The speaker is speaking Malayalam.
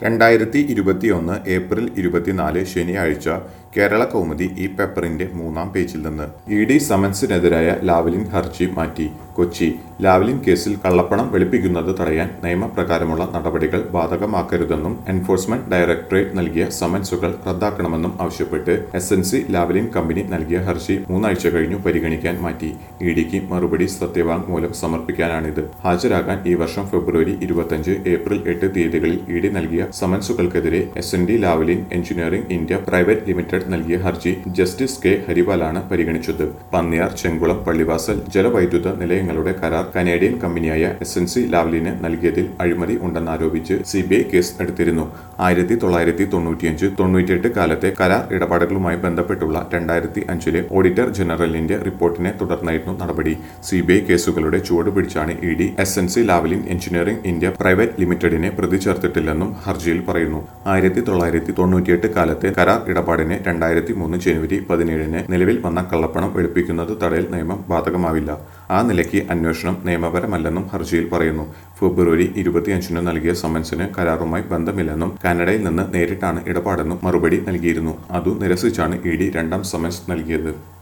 രണ്ടായിരത്തി ഇരുപത്തിയൊന്ന് ഏപ്രിൽ ഇരുപത്തിനാല് ശനിയാഴ്ച കേരള കൗമുദി ഈ പേപ്പറിന്റെ മൂന്നാം പേജിൽ നിന്ന് ഇ ഡി സമൻസിനെതിരായ ലാവലിൻ ഹർജി മാറ്റി കൊച്ചി ലാവലിൻ കേസിൽ കള്ളപ്പണം വെളുപ്പിക്കുന്നത് തടയാൻ നിയമപ്രകാരമുള്ള നടപടികൾ ബാധകമാക്കരുതെന്നും എൻഫോഴ്സ്മെന്റ് ഡയറക്ടറേറ്റ് നൽകിയ സമൻസുകൾ റദ്ദാക്കണമെന്നും ആവശ്യപ്പെട്ട് S N C Lavalin company നൽകിയ ഹർജി മൂന്നാഴ്ച കഴിഞ്ഞു പരിഗണിക്കാൻ മാറ്റി ഇ ഡിക്ക് മറുപടി സത്യവാങ്മൂലം സമർപ്പിക്കാനാണിത് ഹാജരാകാൻ ഈ വർഷം ഫെബ്രുവരി ഇരുപത്തഞ്ച് ഏപ്രിൽ എട്ട് തീയതികളിൽ ഇ ഡി നൽകിയ സമൻസുകൾക്കെതിരെ S N D Lavalin engineering India private limited നൽകിയ ഹർജി ജസ്റ്റിസ് കെ ഹരിവാലാണ് പരിഗണിച്ചത് പന്നിയാർ ചെങ്കുളം പള്ളിവാസൽ ജലവൈദ്യുത നിലയങ്ങളുടെ കരാർ കനേഡിയൻ കമ്പനിയായ എസ് എൻ സി ലാവലിന് നൽകിയതിൽ അഴിമതി ഉണ്ടെന്നാരോപിച്ച് സി ബി ഐ കേസ് എടുത്തിരുന്നു ആയിരത്തി തൊള്ളായിരത്തി തൊണ്ണൂറ്റിയഞ്ച് തൊണ്ണൂറ്റിയെട്ട് കാലത്തെ കരാർ ഇടപാടുകളുമായി ബന്ധപ്പെട്ടുള്ള രണ്ടായിരത്തി അഞ്ചിലെ ഓഡിറ്റർ ജനറലിന്റെ റിപ്പോർട്ടിനെ തുടർന്നായിരുന്നു നടപടി സി ബി ഐ കേസുകളുടെ ചുവട് പിടിച്ചാണ് E D S N C Lavalin engineering India private ലിമിറ്റഡിനെ പ്രതി ചേർത്തിട്ടില്ലെന്നും ഹർജിയിൽ പറയുന്നു ആയിരത്തി തൊള്ളായിരത്തി തൊണ്ണൂറ്റിയെട്ട് കാലത്തെ കരാർ ഇടപാടിന് രണ്ടായിരത്തി മൂന്ന് ജനുവരി പതിനേഴിന് നിലവിൽ വന്ന കള്ളപ്പണം വെളുപ്പിക്കുന്നത് തടയൽ നിയമം ബാധകമാവില്ല ആ നിലയ്ക്ക് അന്വേഷണം നിയമപരമല്ലെന്നും ഹർജിയിൽ പറയുന്നു ഫെബ്രുവരി ഇരുപത്തിയഞ്ചിന് നൽകിയ സമൻസിന് കരാറുമായി ബന്ധമില്ലെന്നും കാനഡയിൽ നിന്ന് നേരിട്ടാണ് ഇടപാടെന്നും മറുപടി നൽകിയിരുന്നു അതു നിരസിച്ചാണ് ഇ ഡി രണ്ടാം സമൻസ് നൽകിയത്